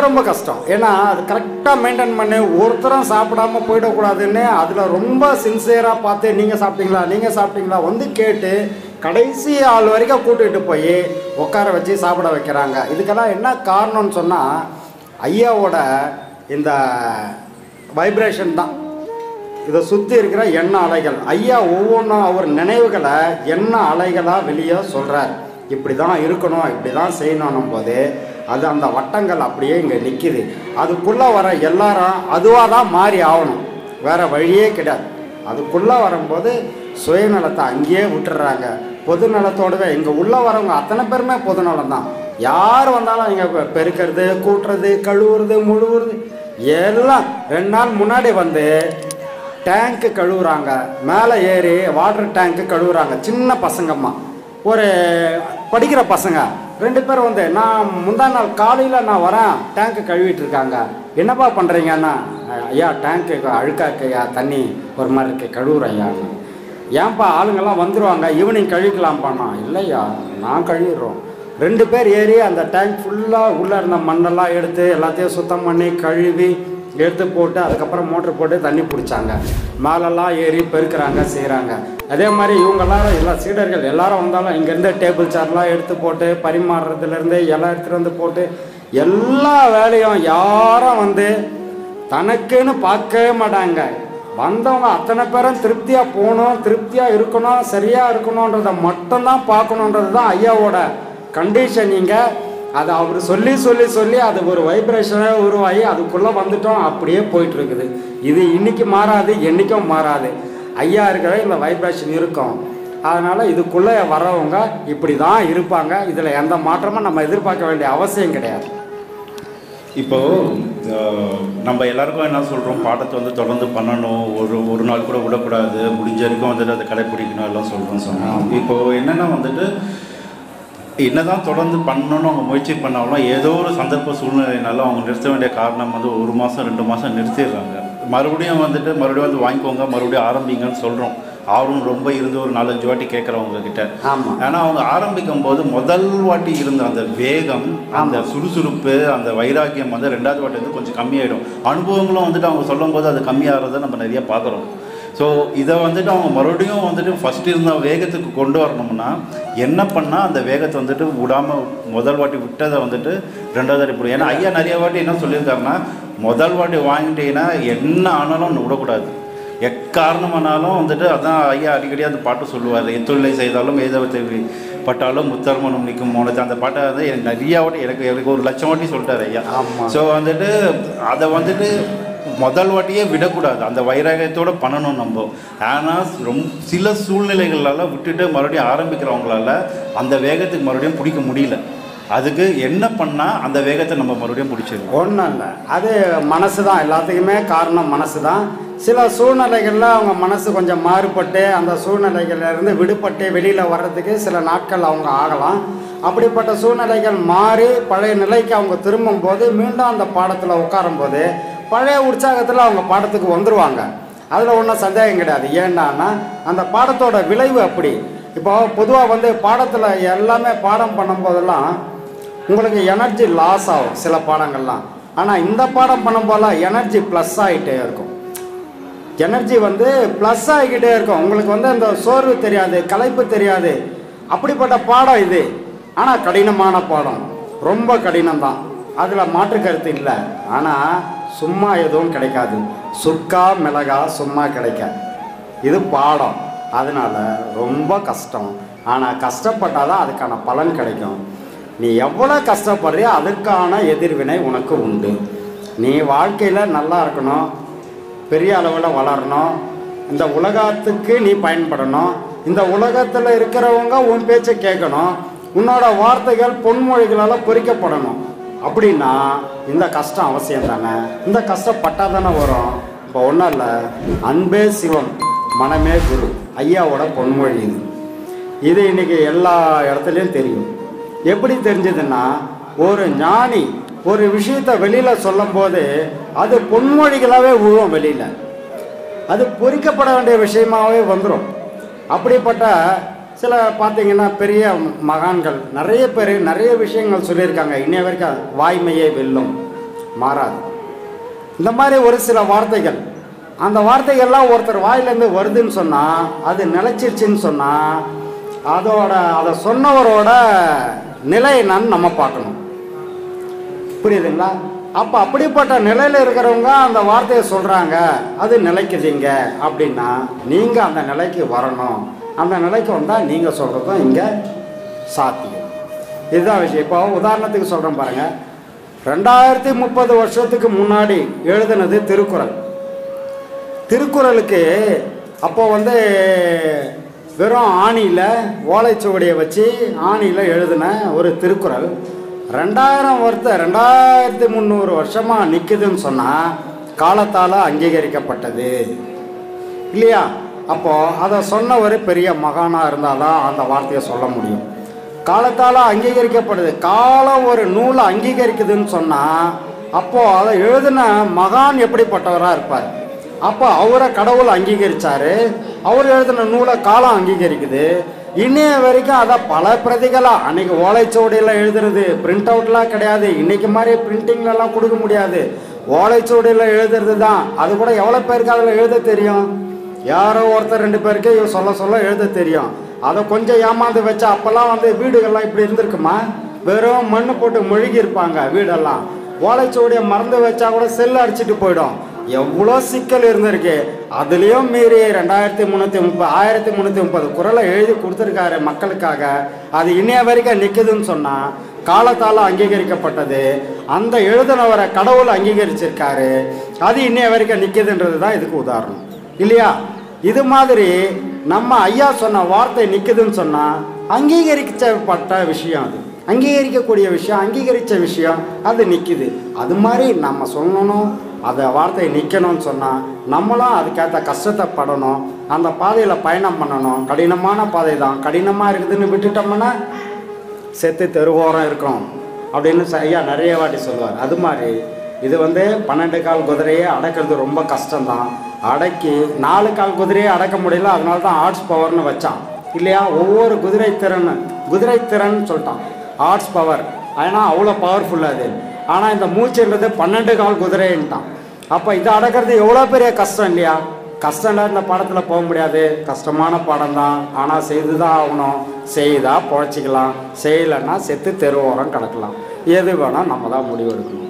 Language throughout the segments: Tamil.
ரொம்ப கஷ்டம் ஏன்னா அது கரெக்டாக மெயின்டைன் பண்ணி ஒருத்தரும் சாப்பிடாம போயிடக்கூடாதுன்னு அதில் ரொம்ப சின்சியராக பார்த்து நீங்கள் சாப்பிட்டீங்களா நீங்கள் சாப்பிட்டீங்களா வந்து கேட்டு கடைசி ஆள் வரைக்கும் கூட்டிகிட்டு போய் உட்கார வச்சு சாப்பிட வைக்கிறாங்க இதுக்கெல்லாம் என்ன காரணம்னு சொன்னால் ஐயாவோட இந்த வைப்ரேஷன் தான் இதை சுற்றி இருக்கிற எண்ண அலைகள் ஐயா ஒவ்வொன்றும் அவர் நினைவுகளை எண்ண அலைகளாக வெளியே சொல்கிறார் இப்படி தான் இருக்கணும் இப்படி தான் செய்யணும் போது அது அந்த வட்டங்கள் அப்படியே இங்கே நிற்கிது அதுக்குள்ளே வர எல்லாரும் அதுவாக தான் மாறி ஆகணும் வேற வழியே கிடையாது அதுக்குள்ளே வரும்போது சுயநலத்தை அங்கேயே விட்டுறாங்க பொது நலத்தோடவே இங்கே உள்ளே வரவங்க அத்தனை பேருமே பொது நலம் தான் யார் வந்தாலும் இங்கே பெருக்கிறது கூட்டுறது கழுவுறது முழுவுறது எல்லாம் ரெண்டு நாள் முன்னாடி வந்து டேங்க்கு கழுவுறாங்க மேலே ஏறி வாட்டர் டேங்க்கு கழுவுறாங்க சின்ன பசங்கம்மா ஒரு படிக்கிற பசங்க ரெண்டு பேரும் வந்து நான் முந்தா நாள் காலையில் நான் வரேன் டேங்க்கு கழுவிட்டு இருக்காங்க என்னப்பா பண்ணுறீங்கன்னா ஐயா டேங்க்கு அழுக்காக்கையா தண்ணி ஒரு மாதிரி இருக்கு கழுவுறேன் ஐயான்னு ஏன்பா ஆளுங்கெல்லாம் வந்துடுவாங்க ஈவினிங் கழுவிக்கலாம்ப்பாண்ணா இல்லையா நான் கழுவிடுறோம் ரெண்டு பேர் ஏறி அந்த டேங்க் ஃபுல்லாக உள்ளே இருந்த மண்ணெல்லாம் எடுத்து எல்லாத்தையும் சுத்தம் பண்ணி கழுவி எடுத்து போட்டு அதுக்கப்புறம் மோட்ரு போட்டு தண்ணி பிடிச்சாங்க மேலெல்லாம் ஏறி பெருக்கிறாங்க செய்கிறாங்க அதே மாதிரி இவங்க எல்லாரும் எல்லா சீடர்கள் எல்லாரும் வந்தாலும் இங்கேருந்து டேபிள் சேர்லாம் எடுத்து போட்டு பரிமாறுறதுலேருந்து எல்லாம் எடுத்துகிட்டு வந்து போட்டு எல்லா வேலையும் யாரும் வந்து தனக்குன்னு பார்க்கவே மாட்டாங்க வந்தவங்க அத்தனை பேரும் திருப்தியாக போகணும் திருப்தியாக இருக்கணும் சரியாக இருக்கணுன்றதை மட்டும்தான் பார்க்கணுன்றது தான் ஐயாவோட கண்டிஷனிங்க அதை அவர் சொல்லி சொல்லி சொல்லி அது ஒரு வைப்ரேஷனாக உருவாகி அதுக்குள்ளே வந்துட்டோம் அப்படியே போயிட்டு இருக்குது இது இன்னைக்கு மாறாது என்றைக்கும் மாறாது ஐயா இருக்கிற இந்த வைப்ரேஷன் இருக்கும் அதனால் இதுக்குள்ளே வரவங்க இப்படி தான் இருப்பாங்க இதில் எந்த மாற்றமும் நம்ம எதிர்பார்க்க வேண்டிய அவசியம் கிடையாது இப்போ அஹ், நம்ம எல்லாருக்கும் என்ன சொல்கிறோம் பாடத்தை வந்து தொடர்ந்து பண்ணணும் ஒரு ஒரு நாள் கூட விடக்கூடாது முடிஞ்ச வரைக்கும் வந்துட்டு அதை கடைப்பிடிக்கணும் எல்லாம் சொல்கிறோம் சொன்னோம் இப்போ என்னென்னா வந்துட்டு என்னதான் தொடர்ந்து பண்ணணும்னு அவங்க முயற்சி பண்ணாலும் ஏதோ ஒரு சந்தர்ப்ப சூழ்நிலைனால அவங்க நிறுத்த வேண்டிய காரணம் வந்து ஒரு மாதம் ரெண்டு மாதம் நிறுத்திடுறாங்க மறுபடியும் வந்துட்டு மறுபடியும் வந்து வாங்கிக்கோங்க மறுபடியும் ஆரம்பிங்கன்னு சொல்கிறோம் ஆர்வம் ரொம்ப இருந்து ஒரு நாலஞ்சு வாட்டி கேட்குறவங்க கிட்ட ஆமாம் ஆனா அவங்க ஆரம்பிக்கும் போது முதல் வாட்டி இருந்த அந்த வேகம் அந்த சுறுசுறுப்பு அந்த வைராக்கியம் வந்து ரெண்டாவது வாட்டி வந்து கொஞ்சம் கம்மியாயிடும் அனுபவங்களும் வந்துட்டு அவங்க சொல்லும் போது அது கம்மியாகிறத நம்ம நிறைய பார்க்குறோம் ஸோ இதை வந்துட்டு அவங்க மறுபடியும் வந்துட்டு ஃபர்ஸ்ட் இருந்த வேகத்துக்கு கொண்டு வரணும்னா என்ன பண்ணால் அந்த வேகத்தை வந்துட்டு விடாமல் முதல் வாட்டி விட்டதை வந்துட்டு ரெண்டாவது வாட்டி போடும் ஏன்னா ஐயா நிறைய வாட்டி என்ன சொல்லியிருக்காருன்னா முதல் வாட்டி வாங்கிட்டீங்கன்னா என்ன ஆனாலும் ஒன்று விடக்கூடாது எக்காரணமானாலும் வந்துட்டு அதான் ஐயா அடிக்கடி அந்த பாட்டு சொல்லுவார் எத்தொழிலை செய்தாலும் ஏதவத்தை பட்டாலும் முத்தர்மணம் நிற்கும் மோனத்தை அந்த பாட்டை வந்து எனக்கு நிறைய வாட்டி எனக்கு எனக்கு ஒரு லட்சம் வாட்டி சொல்லிட்டாரு ஐயா ஆமா. ஸோ வந்துட்டு அதை வந்துட்டு முதல் வாட்டியே விடக்கூடாது அந்த வைராகியத்தோட பண்ணணும் நம்ம ஆனால் ரொம்ப சில சூழ்நிலைகளால விட்டுட்டு மறுபடியும் ஆரம்பிக்கிறவங்களால அந்த வேகத்துக்கு மறுபடியும் பிடிக்க முடியல அதுக்கு என்ன பண்ணால் அந்த வேகத்தை நம்ம மறுபடியும் பிடிச்சிடலாம் ஒன்றும் இல்லை அது மனசு தான் எல்லாத்துக்குமே காரணம் மனசு தான் சில சூழ்நிலைகளில் அவங்க மனசு கொஞ்சம் மாறுபட்டு அந்த சூழ்நிலைகள்ல இருந்து விடுபட்டு வெளியில் வர்றதுக்கு சில நாட்கள் அவங்க ஆகலாம் அப்படிப்பட்ட சூழ்நிலைகள் மாறி பழைய நிலைக்கு அவங்க திரும்பும்போது மீண்டும் அந்த பாடத்தில் உட்காரும்போது பழைய உற்சாகத்தில் அவங்க பாடத்துக்கு வந்துடுவாங்க அதில் ஒன்றும் சந்தேகம் கிடையாது ஏன்னான்னா அந்த பாடத்தோட விளைவு அப்படி இப்போ பொதுவாக வந்து பாடத்தில் எல்லாமே பாடம் பண்ணும்போதெல்லாம் உங்களுக்கு எனர்ஜி லாஸ் ஆகும் சில பாடங்கள்லாம் ஆனால் இந்த பாடம் பண்ணும்போதெல்லாம் எனர்ஜி ப்ளஸ் ஆகிட்டே இருக்கும் எனர்ஜி வந்து ப்ளஸ் ஆகிக்கிட்டே இருக்கும் உங்களுக்கு வந்து அந்த சோர்வு தெரியாது களைப்பு தெரியாது அப்படிப்பட்ட பாடம் இது ஆனால் கடினமான பாடம் ரொம்ப கடினம்தான் அதில் மாற்று கருத்து இல்லை ஆனால் சும்மா எதுவும் கிடைக்காது சுக்கா மிளகா சும்மா கிடைக்காது இது பாடம் அதனால ரொம்ப கஷ்டம் ஆனால் கஷ்டப்பட்டால் தான் அதுக்கான பலன் கிடைக்கும் நீ எவ்வளோ கஷ்டப்படுறியோ அதுக்கான எதிர்வினை உனக்கு உண்டு நீ வாழ்க்கையில் நல்லா இருக்கணும் பெரிய அளவில் வளரணும் இந்த உலகத்துக்கு நீ பயன்படணும் இந்த உலகத்தில் இருக்கிறவங்க உன் பேச்சை கேட்கணும் உன்னோட வார்த்தைகள் பொன்மொழிகளால் பொறிக்கப்படணும் அப்படின்னா இந்த கஷ்டம் அவசியம் தானே இந்த கஷ்டப்பட்டால் தானே வரும் இப்போ ஒன்றும் இல்லை அன்பே சிவம் மனமே குரு ஐயாவோட பொன்மொழி இது இது இன்னைக்கு எல்லா இடத்துலையும் தெரியும் எப்படி தெரிஞ்சதுன்னா ஒரு ஞானி ஒரு விஷயத்தை வெளியில சொல்லும்போது அது பொன்மொழிகளாகவே விழும் வெளியில அது பொறிக்கப்பட வேண்டிய விஷயமாவே வந்துடும் அப்படிப்பட்ட சில பார்த்தீங்கன்னா பெரிய மகான்கள் நிறைய பேர் நிறைய விஷயங்கள் சொல்லியிருக்காங்க இன்னைய வரைக்கும் வாய்மையே வெல்லும் மாறாது இந்த மாதிரி ஒரு சில வார்த்தைகள் அந்த வார்த்தைகள்லாம் ஒருத்தர் வாயிலேருந்து வருதுன்னு சொன்னால் அது நிலைச்சிருச்சுன்னு சொன்னால் அதோட அதை சொன்னவரோட நிலை என்னன்னு நம்ம பார்க்கணும் புரியுதுங்களா அப்போ அப்படிப்பட்ட நிலையில் இருக்கிறவங்க அந்த வார்த்தையை சொல்கிறாங்க அது நிலைக்குதுங்க அப்படின்னா நீங்கள் அந்த நிலைக்கு வரணும் அந்த நிலைக்கு வந்தால் நீங்கள் சொல்கிறதும் இங்கே சாத்தியம் இதுதான் விஷயம் இப்போ உதாரணத்துக்கு சொல்கிறேன் பாருங்கள் ரெண்டாயிரத்தி முப்பது வருஷத்துக்கு முன்னாடி எழுதுனது திருக்குறள் திருக்குறளுக்கு அப்போ வந்து வெறும் ஆணியில் ஓலைச்சுவடியை வச்சு ஆணியில் எழுதின ஒரு திருக்குறள் ரெண்டாயிரம் வருத்த ரெண்டாயிரத்தி முந்நூறு வருஷமாக நிற்குதுன்னு சொன்னால் காலத்தால் அங்கீகரிக்கப்பட்டது இல்லையா அப்போது அதை சொன்ன ஒரு பெரிய மகானாக இருந்தால் தான் அந்த வார்த்தையை சொல்ல முடியும் காலத்தால் அங்கீகரிக்கப்படுது காலம் ஒரு நூலை அங்கீகரிக்குதுன்னு சொன்னால் அப்போது அதை எழுதின மகான் எப்படிப்பட்டவராக இருப்பார் அப்போ அவரை கடவுள் அங்கீகரிச்சாரு அவர் எழுதின நூலை காலம் அங்கீகரிக்குது இன்னைய வரைக்கும் அதை பல பிரதிகளாக அன்னைக்கு ஓலைச்சுவடியில் எழுதுறது பிரிண்ட் அவுட்லாம் கிடையாது இன்னைக்கு மாதிரி பிரிண்டிங்லலாம் கொடுக்க முடியாது ஓலைச்சுவடியில் எழுதுறது தான் அது கூட எவ்வளோ பேருக்கு அதில் எழுத தெரியும் யாரோ ஒருத்தர் ரெண்டு பேருக்கு இவன் சொல்ல சொல்ல எழுத தெரியும் அதை கொஞ்சம் ஏமாந்து வச்சா அப்போல்லாம் வந்து வீடுகள்லாம் இப்படி இருந்திருக்குமா வெறும் மண்ணு போட்டு மொழிகி இருப்பாங்க வீடெல்லாம் ஓலைச்சுவடியை மறந்து வச்சா கூட செல் அடிச்சிட்டு போயிடும் எவ்வளோ சிக்கல் இருந்திருக்கு அதுலேயும் மீறி ரெண்டாயிரத்தி முந்நூற்றி முப்பது ஆயிரத்தி முந்நூற்றி முப்பது குரலை எழுதி கொடுத்துருக்காரு மக்களுக்காக அது இன்னைய வரைக்கும் நிற்குதுன்னு சொன்னால் காலத்தால் அங்கீகரிக்கப்பட்டது அந்த எழுதினவரை கடவுள் அங்கீகரிச்சிருக்காரு அது இன்னைய வரைக்கும் நிற்குதுன்றது தான் இதுக்கு உதாரணம் இல்லையா இது மாதிரி நம்ம ஐயா சொன்ன வார்த்தை நிற்குதுன்னு சொன்னால் அங்கீகரிக்கப்பட்ட விஷயம் அது அங்கீகரிக்கக்கூடிய விஷயம் அங்கீகரித்த விஷயம் அது நிற்குது அது மாதிரி நம்ம சொல்லணும் அந்த வார்த்தை நிற்கணும்னு சொன்னால் நம்மளும் அதுக்கேற்ற கஷ்டத்தை படணும் அந்த பாதையில் பயணம் பண்ணணும் கடினமான பாதை தான் கடினமாக இருக்குதுன்னு விட்டுட்டோம்னா செத்து தெருவோரம் இருக்கும் அப்படின்னு ச- ஐயா நிறைய வாட்டி சொல்லுவார் அது மாதிரி இது வந்து பன்னெண்டு கால் குதிரையை அடக்கிறது ரொம்ப கஷ்டம்தான் அடக்கி நாலு கால் குதிரையை அடக்க முடியல அதனால தான் ஆர்ட்ஸ் பவர்னு வச்சான் இல்லையா ஒவ்வொரு குதிரை திறன் குதிரை திறன் சொல்லிட்டான் ஆர்ட்ஸ் பவர் ஏன்னா அவ்வளோ பவர்ஃபுல்லாக அது ஆனால் இந்த மூச்சுன்றது பன்னெண்டு கால் குதிரைன்ட்டான் அப்போ இதை அடக்கிறது எவ்வளோ பெரிய கஷ்டம் இல்லையா கஷ்டம் இந்த பாடத்தில் போக முடியாது கஷ்டமான பாடம் தான் ஆனால் செய்து தான் ஆகணும் செய்தா பொழைச்சிக்கலாம் செய்யலைன்னா செத்து தெருவோரம் கிடக்கலாம் எது வேணால் நம்ம தான் முடிவு எடுக்கணும்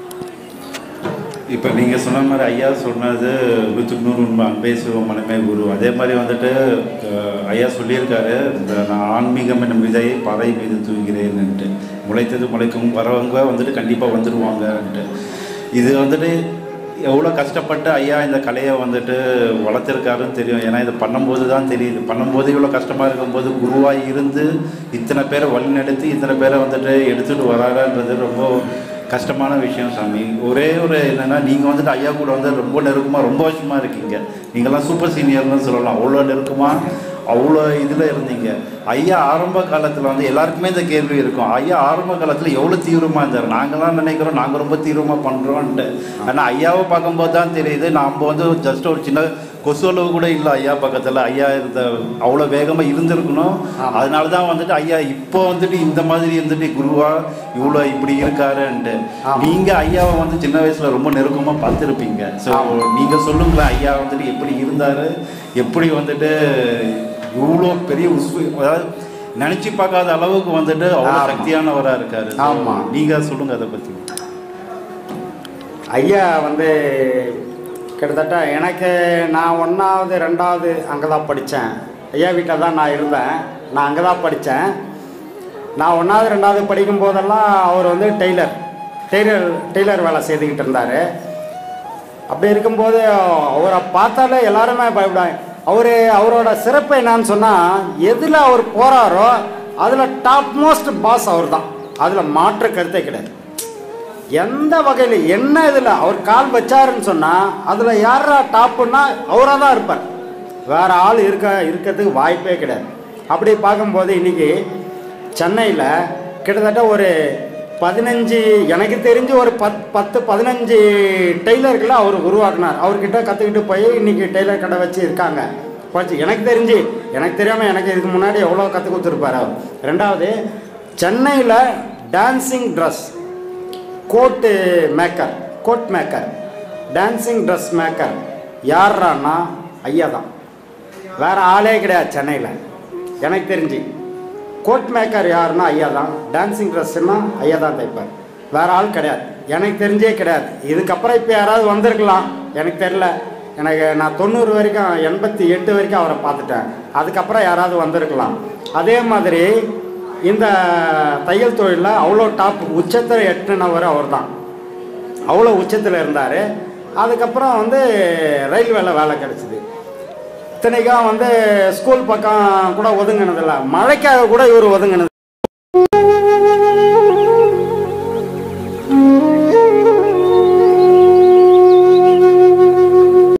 இப்போ நீங்கள் சொன்ன மாதிரி ஐயா சொன்னது நூற்றுக்கு நூறு உண்மை அன்பே சிவமனமே குரு அதே மாதிரி வந்துட்டு அஹ், ஐயா சொல்லியிருக்காரு இந்த நான் ஆன்மீகம் என்னும் விதையை பறை மீது தூங்கிறேன்னுட்டு முளைத்தது முளைக்கும் வரவங்க வந்துட்டு கண்டிப்பாக வந்துடுவாங்கன்ட்டு இது வந்துட்டு எவ்வளோ கஷ்டப்பட்டு ஐயா இந்த கலையை வந்துட்டு வளர்த்துருக்காருன்னு தெரியும் ஏன்னா இது பண்ணும்போது தான் தெரியுது பண்ணும்போது இவ்வளோ கஷ்டமாக இருக்கும்போது குருவாக இருந்து இத்தனை பேரை வழிநடத்தி இத்தனை பேரை வந்துட்டு எடுத்துகிட்டு வராருன்றது ரொம்ப கஷ்டமான விஷயம் சாமி ஒரே ஒரு என்னென்னா நீங்கள் வந்துட்டு ஐயா கூட வந்து ரொம்ப நெருக்கமாக ரொம்ப வருஷமாக இருக்கீங்க நீங்கள்லாம் சூப்பர் சீனியர்னு சொல்லலாம் அவ்வளோ நெருக்கமாக அவ்வளோ இதில் இருந்தீங்க ஐயா ஆரம்ப காலத்தில் வந்து எல்லாருக்குமே இந்த கேள்வி இருக்கும் ஐயா ஆரம்ப காலத்தில் எவ்வளோ தீவிரமாக இருந்தார் நாங்களாம் நினைக்கிறோம் நாங்கள் ரொம்ப தீவிரமாக பண்ணுறோன்ட்டு ஆனால் ஐயாவை பார்க்கும்போது தான் தெரியுது நாம் வந்து ஜஸ்ட் ஒரு சின்ன கொசு அளவு கூட இல்லை ஐயா பக்கத்தில் ஐயா இருந்த அவ்வளோ வேகமாக இருந்திருக்கணும் ஆமா. அதனால தான் வந்துட்டு ஐயா இப்போ வந்துட்டு இந்த மாதிரி இருந்துட்டு குருவா இவ்வளோ இப்படி இருக்காருன்ட்டு ஆமா. நீங்க ஐயாவை வந்து சின்ன வயசுல ரொம்ப நெருக்கமா பார்த்துருப்பீங்க ஸோ ஆமா. நீங்க சொல்லுங்களேன் ஐயா வந்துட்டு எப்படி இருந்தாரு எப்படி வந்துட்டு இவ்வளோ பெரிய உஸ்வு அதாவது நினைச்சு பார்க்காத அளவுக்கு வந்துட்டு அவ்வளோ ஆமா. சக்தியானவரா இருக்காரு So, ஆமா. நீங்க சொல்லுங்க அதை பத்தி ஐயா வந்து கிட்டத்தட்ட எனக்கு நான் ஒன்றாவது ரெண்டாவது அங்கே தான் படித்தேன் ஐயா வீட்டில் தான் நான் இருந்தேன் நான் அங்கே தான் படித்தேன் நான் ஒன்றாவது ரெண்டாவது படிக்கும் போதெல்லாம் அவர் வந்து டெய்லர் டெய்லர் டெய்லர் வேலை செய்துக்கிட்டு இருந்தார் அப்படி இருக்கும்போது அவரை பார்த்தாலே எல்லாருமே பயப்படுவாங்க அவர் அவரோட சிறப்பு என்னன்னு சொன்னால் எதில் அவர் போகிறாரோ அதில் டாப் மோஸ்ட் பாஸ் அவர் தான் அதில் மாற்று கருத்தே கிடையாது எந்த வகையில் என்ன இதில் அவர் கால் வச்சாருன்னு சொன்னால் அதில் யாரா டாப்புன்னா அவராக தான் இருப்பார் வேற ஆள் இருக்க இருக்கிறதுக்கு வாய்ப்பே கிடையாது அப்படி பார்க்கும்போது இன்னைக்கு சென்னையில் கிட்டத்தட்ட ஒரு பதினஞ்சு எனக்கு தெரிஞ்சு ஒரு பத் பத்து பதினஞ்சு டெய்லர்களை அவர் உருவாக்குனார் அவர்கிட்ட கற்றுக்கிட்டு போய் இன்னைக்கு டெய்லர் கடை வச்சு இருக்காங்க படிச்சு எனக்கு தெரிஞ்சு எனக்கு தெரியாமல் எனக்கு இதுக்கு முன்னாடி எவ்வளோ கற்றுக் கொடுத்துருப்பார் அவர் ரெண்டாவது சென்னையில் dancing dress coat maker coat maker dancing dress maker யார்றான்னா ஐயா தான் வேறு ஆளே கிடையாது சென்னையில் எனக்கு தெரிஞ்சு கோட் மேக்கர் யாருன்னா ஐயா தான் டான்சிங் ட்ரெஸ்ஸுன்னா ஐயா தான் தைப்பார் வேறு ஆள் கிடையாது எனக்கு தெரிஞ்சே கிடையாது இதுக்கப்புறம் இப்போ யாராவது வந்திருக்கலாம் எனக்கு தெரில எனக்கு நான் தொண்ணூறு வரைக்கும் எண்பத்தி எட்டு வரைக்கும் அவரை பார்த்துட்டேன் அதுக்கப்புறம் யாராவது வந்திருக்கலாம் அதே மாதிரி இந்த தையல் தொழிலில் அவ்வளோ டாப் உச்சத்தில் எட்டுனவர் அவர் தான் அவ்வளோ உச்சத்தில் இருந்தார் அதுக்கப்புறம் வந்து ரயில்வேல வேலை கிடச்சிது இத்தனைக்கும் வந்து ஸ்கூல் பக்கம் கூட ஒதுங்கினதில்ல மழைக்காக கூட இவர் ஒதுங்கினது